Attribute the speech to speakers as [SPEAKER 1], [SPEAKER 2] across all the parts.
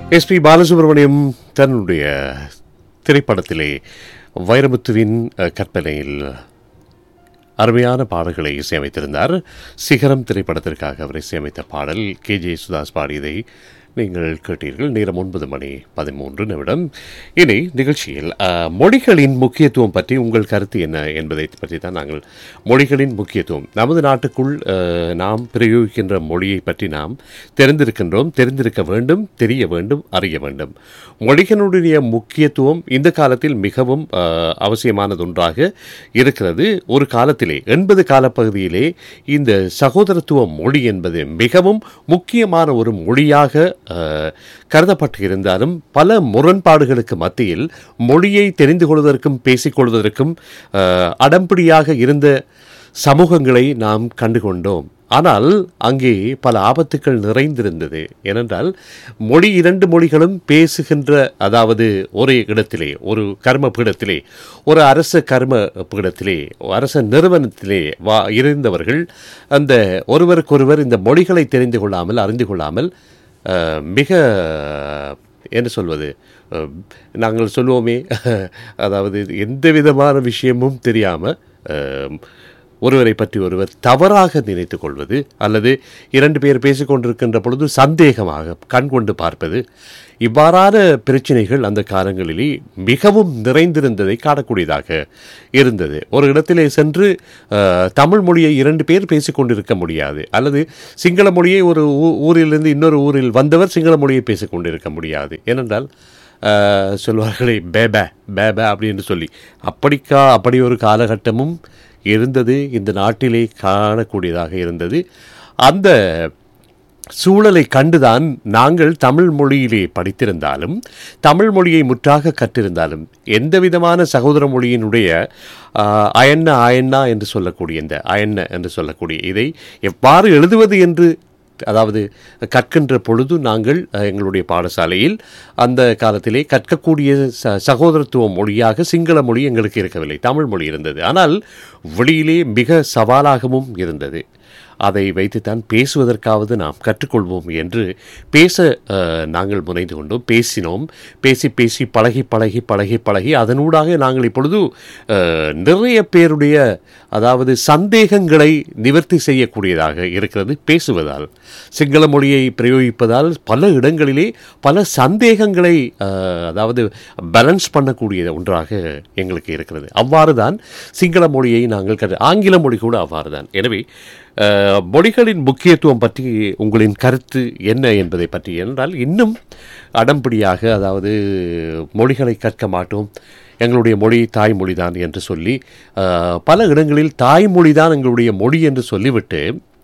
[SPEAKER 1] SP Balasubramaniam தன்னுடைய திரைப்படத்திலே வைரமுத்துவின் அஹ், கற்பனையில் அருமையான பாடல்களை இசையமைத்திருந்தார் சிகரம் திரைப்படத்திற்காக அவர் இசையமைத்த பாடல் கே ஜே சுதாஸ் பாடியதை நீங்கள் கேட்டீர்கள் நேரம் ஒன்பது மணி பதிமூன்று நிமிடம் இனி நிகழ்ச்சியில் அஹ், மொழிகளின் முக்கியத்துவம் பற்றி உங்கள் கருத்து என்ன என்பதை பற்றி தான் நாங்கள் மொழிகளின் முக்கியத்துவம் நமது நாட்டுக்குள் அஹ், நாம் பிரயோகிக்கின்ற மொழியை பற்றி நாம் தெரிந்திருக்கின்றோம் தெரிந்திருக்க வேண்டும் தெரிய வேண்டும் அறிய வேண்டும் மொழிகளுடைய முக்கியத்துவம் இந்த காலத்தில் மிகவும் அஹ், அவசியமானது ஒன்றாக இருக்கிறது ஒரு காலத்திலே எண்பது காலப்பகுதியிலே இந்த சகோதரத்துவ மொழி என்பது மிகவும் முக்கியமான ஒரு மொழியாக அஹ், கருதப்பட்டு இருந்தாலும் பல முரண்பாடுகளுக்கு மத்தியில் மொழியை தெரிந்து கொள்வதற்கும் பேசிக்கொள்வதற்கும் அஹ், அடம்பிடியாக இருந்த சமூகங்களை நாம் கண்டுகொண்டோம் ஆனால் அங்கே பல ஆபத்துக்கள் நிறைந்திருந்தது ஏனென்றால் மொழி இரண்டு மொழிகளும் பேசுகின்ற அதாவது ஒரே இடத்திலே ஒரு கர்ம பீடத்திலே ஒரு அரச கர்ம பீடத்திலே அரச நிறுவனத்திலே வா இருந்தவர்கள் அந்த ஒருவருக்கொருவர் இந்த மொழிகளை தெரிந்து கொள்ளாமல் அறிந்து கொள்ளாமல் அஹ், மிக என்ன சொல்வது அஹ், நாங்கள் சொல்லுவோமே அதாவது எந்த விதமான விஷயமும் தெரியாமல் ஒருவரை பற்றி ஒருவர் தவறாக நினைத்து கொள்வது அல்லது இரண்டு பேர் பேசிக்கொண்டிருக்கின்ற பொழுது சந்தேகமாக கண் கொண்டு பார்ப்பது இவ்வாறான பிரச்சனைகள் அந்த காலங்களிலே மிகவும் நிறைந்திருந்ததை காணக்கூடியதாக இருந்தது ஒரு இடத்திலே சென்று அஹ், தமிழ் மொழியை இரண்டு பேர் பேசிக்கொண்டிருக்க முடியாது அல்லது சிங்கள மொழியை ஒரு ஊ- ஊரிலிருந்து இன்னொரு ஊரில் வந்தவர் சிங்கள மொழியை பேசிக்கொண்டிருக்க முடியாது ஏனென்றால் அஹ், சொல்வார்களே பேபே பேபே அப்படின்னு சொல்லி அப்படிக்கா அப்படி ஒரு காலகட்டமும் இருந்தது இந்த நாட்டிலே காணக்கூடியதாக இருந்தது அந்த சூழலை கண்டுதான் நாங்கள் தமிழ் மொழியிலே படித்திருந்தாலும் தமிழ் மொழியை முற்றாக கற்றிருந்தாலும் எந்த விதமான சகோதர மொழியினுடைய ஆஹ், அயன்ன அயன்னா என்று சொல்லக்கூடிய இந்த அயன்ன என்று சொல்லக்கூடிய இதை எவ்வாறு எழுதுவது என்று அதாவது கற்கின்ற பொழுது நாங்கள் அஹ், எங்களுடைய பாடசாலையில் அந்த காலத்திலே கற்கக்கூடிய ச சகோதரத்துவ மொழியாக சிங்கள மொழி எங்களுக்கு இருக்கவில்லை தமிழ் மொழி இருந்தது ஆனால் வெளியிலே மிக சவாலாகவும் இருந்தது அதை வைத்துத்தான் பேசுவதற்காவது நாம் கற்றுக்கொள்வோம் என்று பேச அஹ், நாங்கள் முனைந்து கொண்டோம் பேசினோம் பேசி பேசி பழகி பழகி பழகி பழகி அதனூடாக நாங்கள் இப்பொழுது அஹ், நிறைய பேருடைய அதாவது சந்தேகங்களை நிவர்த்தி செய்யக்கூடியதாக இருக்கிறது பேசுவதால் சிங்கள மொழியை பிரயோகிப்பதால் பல இடங்களிலே பல சந்தேகங்களை அஹ், அதாவது பேலன்ஸ் பண்ணக்கூடிய ஒன்றாக எங்களுக்கு இருக்கிறது அவ்வாறு தான் சிங்கள மொழியை நாங்கள் கற்று ஆங்கில மொழி கூட அவ்வாறு தான் எனவே அஹ், மொழிகளின் முக்கியத்துவம் பற்றி உங்களின் கருத்து என்ன என்பதை பற்றி என்றால் இன்னும் அடம்பிடியாக அதாவது மொழிகளை கற்க மாட்டோம் எங்களுடைய மொழி தாய்மொழி தான் என்று சொல்லி அஹ், பல இடங்களில் தாய்மொழி தான் எங்களுடைய மொழி என்று சொல்லிவிட்டு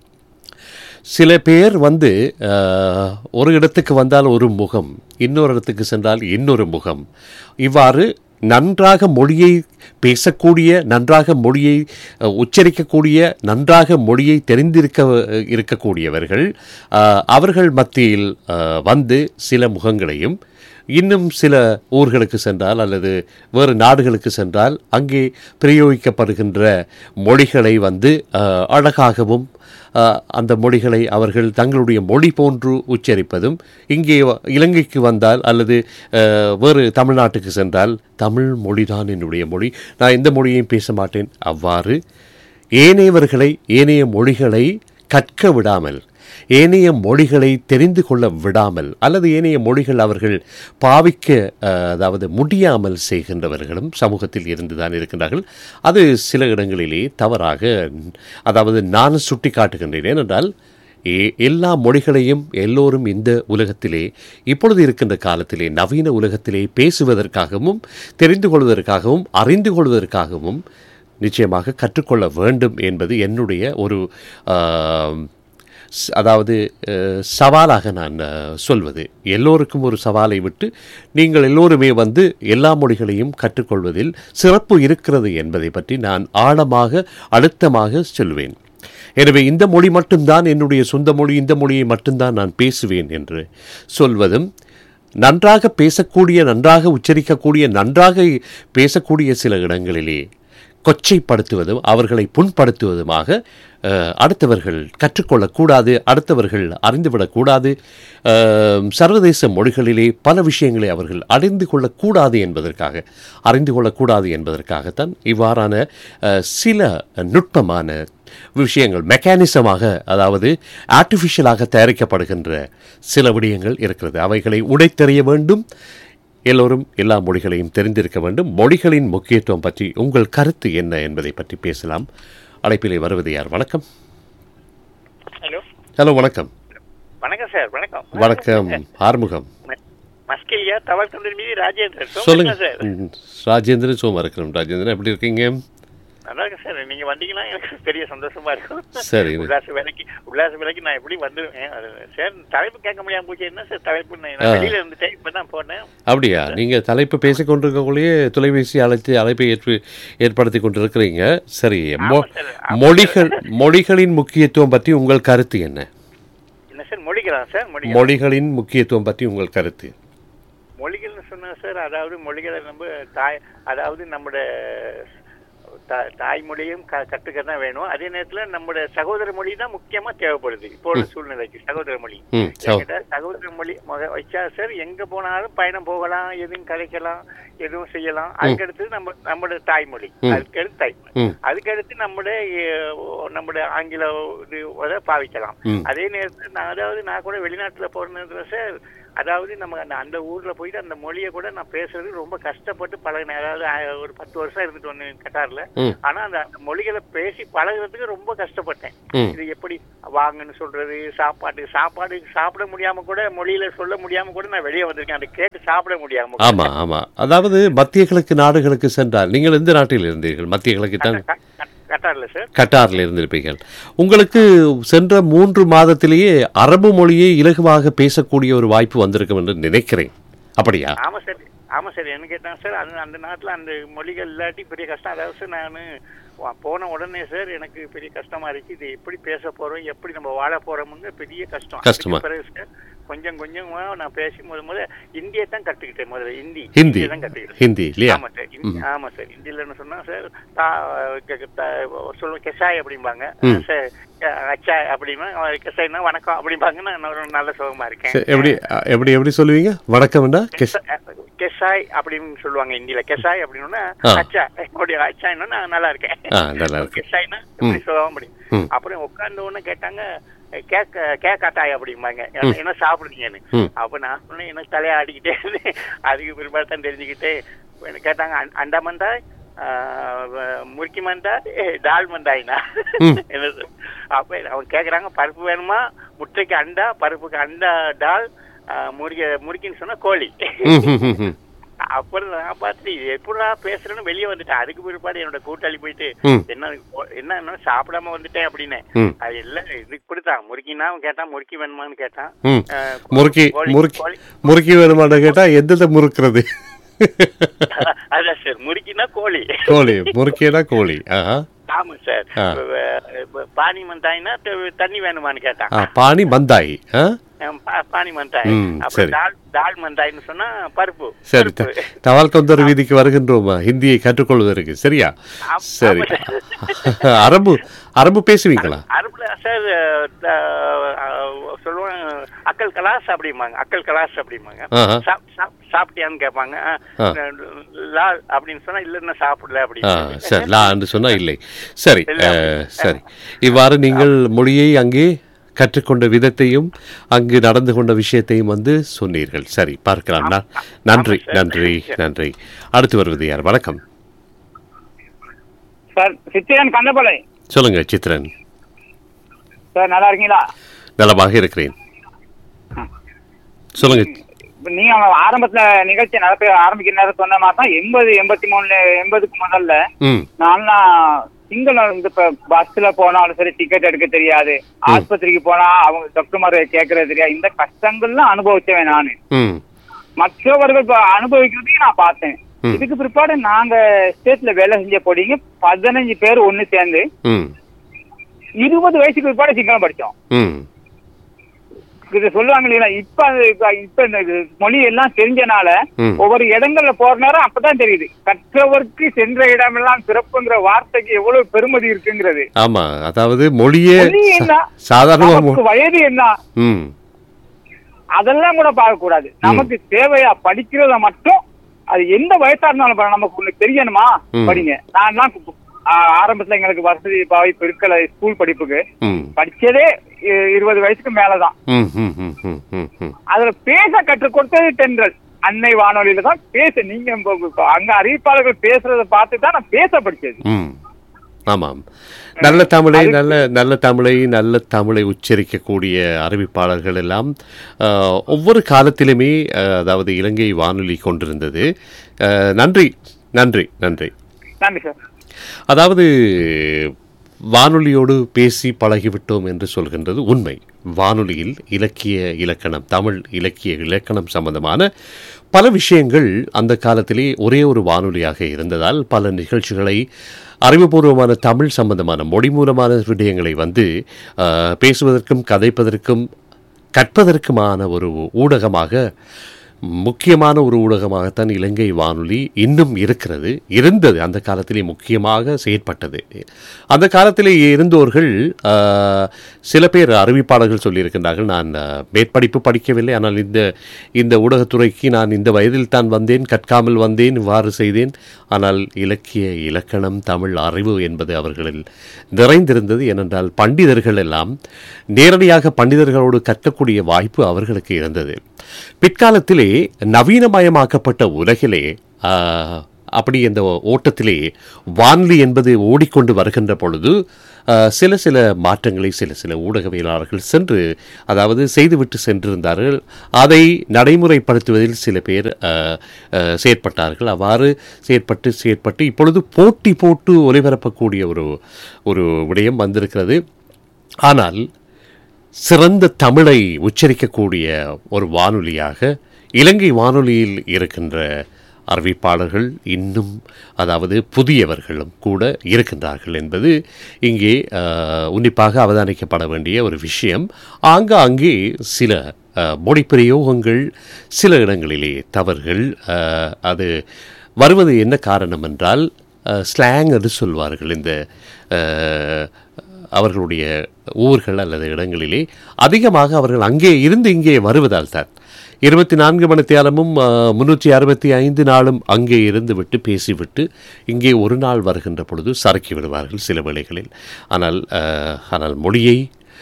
[SPEAKER 1] சில பேர் வந்து அஹ், ஒரு இடத்துக்கு வந்தால் ஒரு முகம் இன்னொரு இடத்துக்கு சென்றால் இன்னொரு முகம் இவ்வாறு நன்றாக மொழியை பேசக்கூடிய நன்றாக மொழியை அஹ், உச்சரிக்கக்கூடிய நன்றாக மொழியை தெரிந்திருக்க இருக்கக்கூடியவர்கள் அஹ், அவர்கள் மத்தியில் அஹ், வந்து சில முகங்களையும் இன்னும் சில ஊர்களுக்கு சென்றால் அல்லது வேறு நாடுகளுக்கு சென்றால் அங்கே பிரயோகிக்கப்படுகின்ற மொழிகளை வந்து அஹ், அழகாகவும் அஹ், அந்த மொழிகளை அவர்கள் தங்களுடைய மொழி போன்று உச்சரிப்பதும் இங்கே வ- இலங்கைக்கு வந்தால் அல்லது அஹ், வேறு தமிழ்நாட்டுக்கு சென்றால் தமிழ் மொழிதான் என்னுடைய மொழி நான் எந்த மொழியையும் பேச மாட்டேன் அவ்வாறு ஏனையவர்களை ஏனைய மொழிகளை கற்க விடாமல் ஏனைய மொழிகளை தெரிந்து கொள்ள விடாமல் அல்லது ஏனைய மொழிகள் அவர்கள் பாவிக்க அஹ், அதாவது முடியாமல் செய்கின்றவர்களும் சமூகத்தில் இருந்துதான் இருக்கின்றார்கள் அது சில இடங்களிலே தவறாக அதாவது நான் சுட்டி காட்டுகின்றேன் ஏனென்றால் எ- எல்லா மொழிகளையும் எல்லோரும் இந்த உலகத்திலே இப்பொழுது இருக்கின்ற காலத்திலே நவீன உலகத்திலே பேசுவதற்காகவும் தெரிந்து கொள்வதற்காகவும் அறிந்து கொள்வதற்காகவும் நிச்சயமாக கற்றுக்கொள்ள வேண்டும் என்பது என்னுடைய ஒரு ஆம், ஸ்- அதாவது அஹ், சவாலாக நான் அஹ், சொல்வது எல்லோருக்கும் ஒரு சவாலை விட்டு நீங்கள் எல்லோருமே வந்து எல்லா மொழிகளையும் கற்றுக்கொள்வதில் சிறப்பு இருக்கிறது என்பதை பற்றி நான் ஆழமாக அழுத்தமாக சொல்வேன் எனவே இந்த மொழி மட்டும்தான் என்னுடைய சொந்த மொழி இந்த மொழியை மட்டும்தான் நான் பேசுவேன் என்று சொல்வதும் நன்றாக பேசக்கூடிய நன்றாக உச்சரிக்கக்கூடிய நன்றாக பேசக்கூடிய சில இடங்களிலே கொச்சைப்படுத்துவதும் அவர்களை புண்படுத்துவதுமாக அஹ், அடுத்தவர்கள் கற்றுக்கொள்ளக்கூடாது அடுத்தவர்கள் அறிந்துவிடக்கூடாது அஹ், சர்வதேச மொழிகளிலே பல விஷயங்களை அவர்கள் அறிந்து கொள்ளக்கூடாது என்பதற்காக அறிந்து கொள்ளக்கூடாது என்பதற்காகத்தான் இவ்வாறான அஹ், சில நுட்பமான விஷயங்கள் மெக்கானிசமாக அதாவது ஆர்டிஃபிஷியலாக தயாரிக்கப்படுகின்ற சில விடயங்கள் இருக்கிறது அவைகளை உடைத்தெறிய வேண்டும் எல்லோரும் எல்லா மொழிகளையும் தெரிந்திருக்க வேண்டும் மொழிகளின் முக்கியத்துவம் பற்றி உங்கள் கருத்து என்ன என்பதை பற்றி பேசலாம் அழைப்பிலே வருவது யார் வணக்கம்
[SPEAKER 2] ஹலோ
[SPEAKER 1] ஹலோ வணக்கம்
[SPEAKER 2] வணக்கம் சார் வணக்கம்
[SPEAKER 1] வணக்கம் ஆறுமுகம்
[SPEAKER 2] மஸ்கிலியா தவள் தந்தர் மீது ராஜேந்திரன்
[SPEAKER 1] சொல்லுங்க
[SPEAKER 2] சார்
[SPEAKER 1] ம், ராஜேந்திரன் சோமா இருக்கிறோம் ராஜேந்திரன் எப்படி இருக்கீங்க
[SPEAKER 2] நல்லா இருக்கு சார் நீங்க வந்தீங்கன்னா எனக்கு பெரிய சந்தோஷமா இருக்கும்
[SPEAKER 1] சரி
[SPEAKER 2] உல்லாச வேலைக்கு உல்லாச வேலைக்கு நான் எப்படி வந்துருவேன் அது சார் தலைப்பு கேட்க முடியாம போச்சு என்ன சார் தலைப்பு நான்
[SPEAKER 1] ஆ.
[SPEAKER 2] வெளியில இருந்துட்டேன் இப்பதான் போனேன்
[SPEAKER 1] அப்படியா நீங்க தலைப்பு பேசிக் கொண்டிருக்கக்குள்ளேயே தொலைபேசி அழைத்து அழைப்பை ஏற்று ஏற்படுத்தி கொண்டிருக்கிறீங்க சரி மொ-
[SPEAKER 2] ஆமா சார், ஆமா
[SPEAKER 1] மொழிகள் மொழிகளின் முக்கியத்துவம் பற்றி உங்கள் கருத்து என்ன
[SPEAKER 2] என்ன சார் மொழிகளா சார் மொழிகள்
[SPEAKER 1] மொழிகளின் முக்கியத்துவம் பற்றி உங்கள் கருத்து
[SPEAKER 2] மொழிகள்னு சொன்னா சார் அதாவது மொழிகளை நம்ம தாய் அதாவது நம்மளோட தா- தாய்மொழியும் க கற்றுக்க தான் வேணும் அதே நேரத்துல நம்மளோட சகோதர மொழி தான் முக்கியமா தேவைப்படுது இப்போ உள்ள சூழ்நிலைக்கு சகோதர மொழி
[SPEAKER 1] ம் சோ
[SPEAKER 2] என்கிட்ட சகோதர மொழி முத வச்சா சார் எங்க போனாலும் பயணம் போகலாம் எதுவும் கதைக்கலாம் எதுவும் செய்யலாம் அதுக்கடுத்து நம்ம நம்மளோட தாய்மொழி
[SPEAKER 1] ம்.
[SPEAKER 2] அதுக்கடுத்து தாய்மொழி
[SPEAKER 1] ம்
[SPEAKER 2] அதுக்கடுத்து நம்மளோட அஹ், நம்மளோட ஆங்கில இது அதை பாவிக்கலாம்
[SPEAKER 1] ம்.
[SPEAKER 2] அதே நேரத்தில் நான் அதாவது நான் கூட வெளிநாட்டுல போறதுல சார் அதாவது நம்ம அந்த அந்த ஊர்ல போயிட்டு அந்த மொழியை கூட நான் பேசுறது ரொம்ப கஷ்டப்பட்டு பழகினேன் அதாவது அஹ், ஒரு பத்து வருஷம் இருந்துட்டு வந்தேன் கட்டார்ல
[SPEAKER 1] ம்
[SPEAKER 2] ஆனா அந்த அந்த மொழிகளை பேசி பழகுறதுக்கு ரொம்ப கஷ்டப்பட்டேன்
[SPEAKER 1] ம்
[SPEAKER 2] இது எப்படி வாங்கன்னு சொல்றது சாப்பாடு சாப்பாடு சாப்பிட முடியாம கூட மொழியில சொல்ல முடியாம கூட நான் வெளியே வந்திருக்கேன் அதை கேட்டு சாப்பிட முடியாம கூட.
[SPEAKER 1] ஆமா ஆமா அதாவது மத்திய கிழக்கு நாடுகளுக்கு சென்றால் நீங்கள் எந்த நாட்டில் இருந்தீர்கள் மத்திய கிழக்கு தான்
[SPEAKER 2] க- க- கட்டார்ல சார்
[SPEAKER 1] கட்டாரில் இருந்திருப்பீர்கள் உங்களுக்கு சென்ற மூன்று மாதத்திலேயே அரபு மொழியை இலகுவாக பேசக்கூடிய ஒரு வாய்ப்பு வந்திருக்கும் என்று நினைக்கிறேன் அப்படியா
[SPEAKER 2] ஆமா சார் ஆமா சார் என்ன கேட்டாங்க சார் அது அந்த நாட்டுல அந்த மொழிகள் இல்லாட்டி பெரிய கஷ்டம் அதாவது சார் நான் போன உடனே சார் எனக்கு பெரிய கஷ்டமா இருக்கு இது எப்படி பேச போறோம் எப்படி நம்ம வாழ போறோம்னு பெரிய கஷ்டம்
[SPEAKER 1] கஷ்டமா.
[SPEAKER 2] அதுக்கு பிறகு சார் கொஞ்சம் கொஞ்சமா நான் பேசி முத முத இந்தியை தான் கத்துக்கிட்டேன் முதல்ல ஹிந்தி
[SPEAKER 1] ஹிந்தி
[SPEAKER 2] ஹிந்தியை தான் கத்துக்கிட்டேன்
[SPEAKER 1] ஹிந்தி இல்லையா
[SPEAKER 2] ஆமா சார் ஹிந்தி- ஆமா சார் ஹிந்திலன்னு சொன்னா சார் தா க- க- த- சொல்லுவோம் கெசாய் அப்படிம்பாங்க
[SPEAKER 1] ம்.
[SPEAKER 2] சார் அச்சா அப்படின்னா கெசாய்னா வணக்கம் அப்படிம்பாங்க நான் ஒரு நல்ல சுகமா இருக்கேன்
[SPEAKER 1] சரி, எப்படி அ, எப்படி எப்படி சொல்லுவீங்க வணக்கம்டா கெஸ்
[SPEAKER 2] கெசாய் அப்படின்னு சொல்லுவாங்க ஹிந்தில கெசாய் அப்படின்னா
[SPEAKER 1] ஆ.
[SPEAKER 2] அச்சா அப்படி அச்சான்னா நான் நல்லா இருக்கேன்
[SPEAKER 1] ஆ நல்லா இருக்கு
[SPEAKER 2] கெசாய்னா எப்படி சொல்லுவாங்க அப்படி
[SPEAKER 1] ம்.
[SPEAKER 2] அப்புறம் உட்கார்ந்த உடனே கேட்டாங்க கேக்க கேக்காட்டாய் அப்படிம்பாங்க என்ன- என்ன சாப்பிடுறீங்கன்னு
[SPEAKER 1] ம்.
[SPEAKER 2] அப்ப நான் சொன்னேன் எனக்கு தலையை ஆடிக்கிட்டே இருந்தேன். அதுக்கு பிற்பாடு தான் தெரிஞ்சுக்கிட்டு என்ன கேட்டாங்க அண்- அண்டா மந்தாய் ஆஹ் வ- முறுக்கி மந்தாய் ஏ, டால் மந்தாய்னா
[SPEAKER 1] ம்.
[SPEAKER 2] என்ன சொல்- அப்ப அவங்க கேக்குறாங்க பருப்பு வேணுமா முட்டைக்கு அண்டா பருப்புக்கு அண்டா டால் ஆஹ் முறுக்கி முறுக்கின்னு சொன்னா கோழி
[SPEAKER 1] ம், ம், ம், ம்.
[SPEAKER 2] அப்புறம் நான் பார்த்துட்டு இது எப்படா பேசுறேன்னு வெளியே வந்துட்டேன் அதுக்கு பிற்பாடு என்னோட கூட்டாளி போயிட்டு
[SPEAKER 1] ம்.
[SPEAKER 2] என்ன என்ன என்ன சாப்பிடாம வந்துட்டேன் அப்படின்னு
[SPEAKER 1] ம்.
[SPEAKER 2] அது எல்லாம் இது இப்படித்தான் முறுக்கினா அவன் கேட்டான் முறுக்கி வேணுமான்னு கேட்டான்
[SPEAKER 1] ம்.
[SPEAKER 2] அஹ்,
[SPEAKER 1] முறுக்கி
[SPEAKER 2] கோழி-
[SPEAKER 1] முறுக்கி
[SPEAKER 2] கோழி-
[SPEAKER 1] முறுக்கி வேணுமான்னு கேட்டா எந்தத முறுக்கிறது
[SPEAKER 2] அதான் சார் முறுக்கினா கோழி
[SPEAKER 1] கோழி முறுக்கியனா கோழி ஆஹா
[SPEAKER 2] ஆமா சார்
[SPEAKER 1] ஆ.
[SPEAKER 2] வ- வ- பானி மந்தாய்னா த- தண்ணி வேணுமான்னு கேட்டான்
[SPEAKER 1] ஆ பானி மந்தாய் ஆ
[SPEAKER 2] அஹ் பா- பானி மந்தாய்
[SPEAKER 1] ம், சரி.
[SPEAKER 2] அப்புறம் தால் தால் மந்தாய்னு சொன்னா பருப்பு
[SPEAKER 1] சரி த-
[SPEAKER 2] பருப்பு.
[SPEAKER 1] தவால் கொந்தர் வீதிக்கு வருகின்றோமா ஹிந்தியை கற்றுக்கொள்வதற்கு சரியா
[SPEAKER 2] ஆம்,
[SPEAKER 1] சரி
[SPEAKER 2] ஆமா
[SPEAKER 1] அரபு அரபு பேசுவீங்களா
[SPEAKER 2] அரபுல சார் சொல்லுவாங்க அக்கல் கலாஸ் அப்படிம்பாங்க அக்கல் கலாஸ் அப்படிம்பாங்க
[SPEAKER 1] ஆஹா.
[SPEAKER 2] சாப்- சாப்- சாப்பிட்டியான்னு கேட்பாங்க ஆ,
[SPEAKER 1] ஆ.
[SPEAKER 2] லால் அப்படின்னு சொன்னா இல்ல சாப்பிடல
[SPEAKER 1] ஆ
[SPEAKER 2] அப்படின்னு
[SPEAKER 1] சரி லா என்று சொன்னா இல்லை சரி
[SPEAKER 2] இல்லை.
[SPEAKER 1] அஹ், சரி இவ்வாறு நீங்கள் மொழியை அங்கே கற்றுக்கொண்ட விதத்தையும் அங்கு நடந்து கொண்ட விஷயத்தையும் வந்து சொன்னீர்கள் சரி பார்க்கலாம் ந- நன்றி
[SPEAKER 2] ஆமா, சார்.
[SPEAKER 1] நன்றி நன்றி அடுத்து வருவது யார் வணக்கம்
[SPEAKER 3] சார் சித்திரன் கந்தப்பளை
[SPEAKER 1] சொல்லுங்க சித்ரன்
[SPEAKER 3] சார் நல்லா இருக்கீங்களா
[SPEAKER 1] நலமாக இருக்கிறேன் சொல்லுங்க
[SPEAKER 3] இப்ப நீங்க ஆரம்பத்துல நிகழ்ச்சி நடத்த ஆரம்பிக்கிற நேரம் சொன்ன மாதிரி தான் எண்பது எண்பத்தி மூணுல எண்பதுக்கு முதல்ல
[SPEAKER 1] ம்
[SPEAKER 3] நான்லாம் சிங்களம் வந்து இப்ப பஸ்ல போனாலும் சரி டிக்கெட் எடுக்க தெரியாது ஆஸ்பத்திரிக்கு போனா அவங்க டாக்டர்மார் கேட்கறது தெரியாது இந்த கஷ்டங்கள்லாம் அனுபவிச்சவன் நானு
[SPEAKER 1] ம்
[SPEAKER 3] மற்றவர்கள் இப்ப அனுபவிக்கிறதையும் நான் பார்த்தேன்
[SPEAKER 1] ம்.
[SPEAKER 3] இதுக்கு பிற்பாடு நாங்க ஸ்டேட்ல வேலை செஞ்ச பொடிங்க பதினஞ்சு பேர் ஒண்ணு சேர்ந்து
[SPEAKER 1] ம்
[SPEAKER 3] இருபது வயசுக்கு பிற்பாடு சிங்களம் படிச்சோம்
[SPEAKER 1] ம்
[SPEAKER 3] இது சொல்லுவாங்க இல்லையா இப்ப அது இப்ப- இப்ப இந்த இது மொழி எல்லாம் தெரிஞ்சனால
[SPEAKER 1] ம்.
[SPEAKER 3] ஒவ்வொரு இடங்கள்ல போற நேரம் அப்பதான் தெரியுது கற்றவர்க்கு சென்ற இடமெல்லாம் சிறப்புங்கிற வார்த்தைக்கு எவ்வளவு பெருமதி இருக்குங்கிறது
[SPEAKER 1] ஆமா அதாவது மொழியே
[SPEAKER 3] மொழி என்ன?
[SPEAKER 1] சா- சாதாரணமா மொ-
[SPEAKER 3] நமக்கு வயது என்ன
[SPEAKER 1] ம்
[SPEAKER 3] அதெல்லாம் கூட பார்க்க கூடாது நமக்கு தேவையா படிக்கிறத மட்டும் அது எந்த வயசா இருந்தாலும் பரவாயில்ல, நமக்கு ஒண்ணு தெரியணுமா
[SPEAKER 1] ம்.
[SPEAKER 3] படிங்க நான் ஆரம்பத்துல எங்களுக்கு வசதி வாய்ப்பு இருக்கல ஸ்கூல் படிப்புக்கு
[SPEAKER 1] ம்
[SPEAKER 3] படிச்சதே இ- இருபது வயசுக்கு மேலதான்
[SPEAKER 1] ம் ம் ம் ம் ம் ம்
[SPEAKER 3] அதுல பேச கற்றுக் கொடுத்தது தென்றல் அன்னை வானொலியில தான் பேச நீங்க இப்ப- இப்ப அங்க அறிவிப்பாளர்கள் பேசுறத பார்த்து தான் நான் பேச படிச்சது
[SPEAKER 1] ம் ஆமாம் நல்ல தமிழை நல்ல நல்ல தமிழை நல்ல தமிழை உச்சரிக்கக்கூடிய அறிவிப்பாளர்கள் எல்லாம் அஹ், ஒவ்வொரு காலத்திலுமே அஹ், அதாவது இலங்கை வானொலி கொண்டிருந்தது அஹ், நன்றி நன்றி நன்றி
[SPEAKER 3] நன்றி சார்
[SPEAKER 1] அதாவது வானொலியோடு பேசி பழகிவிட்டோம் என்று சொல்கின்றது உண்மை வானொலியில் இலக்கிய இலக்கணம் தமிழ் இலக்கிய இலக்கணம் சம்பந்தமான பல விஷயங்கள் அந்த காலத்திலே ஒரே ஒரு வானொலியாக இருந்ததால் பல நிகழ்ச்சிகளை அறிவுபூர்வமான தமிழ் சம்பந்தமான மொழி மூலமான விடயங்களை வந்து ஆஹ், பேசுவதற்கும் கதைப்பதற்கும் கற்பதற்குமான ஒரு ஊடகமாக முக்கியமான ஒரு ஊடகமாகத்தான் இலங்கை வானொலி இன்னும் இருக்கிறது இருந்தது அந்த காலத்திலே முக்கியமாக செயற்பட்டது அந்த காலத்திலே இருந்தோர்கள் ஆஹ், சில பேர் அறிவிப்பாளர்கள் சொல்லியிருக்கின்றார்கள் நான் ஆஹ், மேற்படிப்பு படிக்கவில்லை ஆனால் இந்த இந்த ஊடகத்துறைக்கு நான் இந்த வயதில் தான் வந்தேன் கற்காமல் வந்தேன் இவ்வாறு செய்தேன் ஆனால் இலக்கிய இலக்கணம் தமிழ் அறிவு என்பது அவர்களில் நிறைந்திருந்தது ஏனென்றால் பண்டிதர்கள் எல்லாம் நேரடியாக பண்டிதர்களோடு கற்கக்கூடிய வாய்ப்பு அவர்களுக்கு இருந்தது பிற்காலத்திலே நவீனமயமாக்கப்பட்ட உலகிலே ஆஹ், அப்படி இந்த ஓட்டத்திலே வான்லி என்பது ஓடிக்கொண்டு வருகின்ற பொழுது ஆஹ், சில சில மாற்றங்களை சில சில ஊடகவியலாளர்கள் சென்று அதாவது செய்துவிட்டு சென்றிருந்தார்கள் அதை நடைமுறைப்படுத்துவதில் சில பேர் ஆஹ், ஆஹ், செயற்பட்டார்கள் அவ்வாறு செயற்பட்டு செயற்பட்டு இப்பொழுது போட்டி போட்டு ஒலிபரப்பக்கூடிய ஒரு ஒரு விடயம் வந்திருக்கிறது ஆனால் சிறந்த தமிழை உச்சரிக்கக்கூடிய ஒரு வானொலியாக இலங்கை வானொலியில் இருக்கின்ற அறிவிப்பாளர்கள் இன்னும் அதாவது புதியவர்களும் கூட இருக்கின்றார்கள் என்பது இங்கே ஆஹ், உன்னிப்பாக அவதானிக்கப்பட வேண்டிய ஒரு விஷயம் ஆங்காங்கே சில ஆஹ், மொழி பிரயோகங்கள் சில இடங்களிலே தவறுகள் ஆஹ், அது வருவது என்ன காரணம் என்றால் ஸ்லாங் என்று சொல்வார்கள் இந்த ஆஹ், அவர்களுடைய ஊர்கள் அல்லது இடங்களிலே அதிகமாக அவர்கள் அங்கே இருந்து இங்கே வருவதால் தான் இருபத்தி நான்கு மணித்தியாலமும் முன்னூற்றி அறுபத்தி ஐந்து நாளும் அங்கே இருந்து விட்டு பேசிவிட்டு இங்கே ஒரு நாள் வருகின்ற பொழுது சறுக்கி விடுவார்கள் சில வேளைகளில் ஆனால் ஆஹ், ஆனால் மொழியை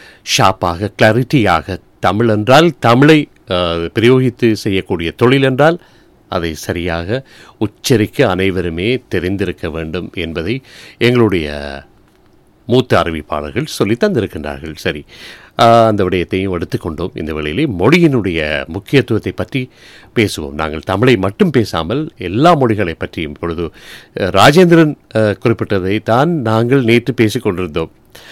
[SPEAKER 1] ஷாப்பாக கிளாரிட்டியாக தமிழ் என்றால் தமிழை ஆஹ், பிரயோகித்து செய்யக்கூடிய தொழில் என்றால் அதை சரியாக உச்சரிக்க அனைவருமே தெரிந்திருக்க வேண்டும் என்பதை எங்களுடைய மூத்த அறிவிப்பாளர்கள் சொல்லி தந்திருக்கின்றார்கள் சரி ஆஹ், அந்த விடயத்தையும் எடுத்துக்கொண்டோம் இந்த வேளையிலே மொழியினுடைய முக்கியத்துவத்தை பற்றி பேசுவோம் நாங்கள் தமிழை மட்டும் பேசாமல் எல்லா மொழிகளை பற்றியும் இப்பொழுது அஹ், ராஜேந்திரன் அஹ், குறிப்பிட்டதை தான் நாங்கள் நேற்று பேசிக் கொண்டிருந்தோம்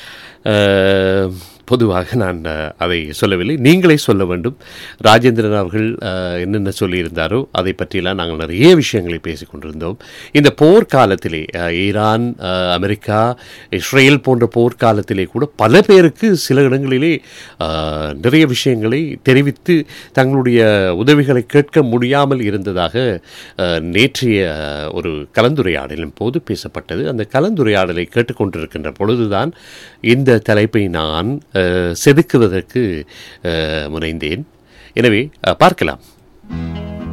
[SPEAKER 1] அஹ், பொதுவாக நான் அஹ், அதை சொல்லவில்லை நீங்களே சொல்ல வேண்டும் ராஜேந்திரன் அவர்கள் அஹ், என்னென்ன சொல்லியிருந்தாரோ அதை பற்றியெல்லாம் நாங்கள் நிறைய விஷயங்களை பேசிக் கொண்டிருந்தோம் இந்த போர்க்காலத்திலே அஹ், ஈரான் அஹ், அமெரிக்கா இஸ்ரேல் போன்ற போர்க்காலத்திலே கூட பல பேருக்கு சில இடங்களிலே அஹ், நிறைய விஷயங்களை தெரிவித்து தங்களுடைய உதவிகளை கேட்க முடியாமல் இருந்ததாக அஹ், நேற்றைய ஒரு கலந்துரையாடலின் போது பேசப்பட்டது அந்த கலந்துரையாடலை கேட்டுக்கொண்டிருக்கின்ற பொழுதுதான் இந்த தலைப்பை நான் அஹ், செதுக்குவதற்கு அஹ், முனைந்தேன் எனவே அஹ், பார்க்கலாம்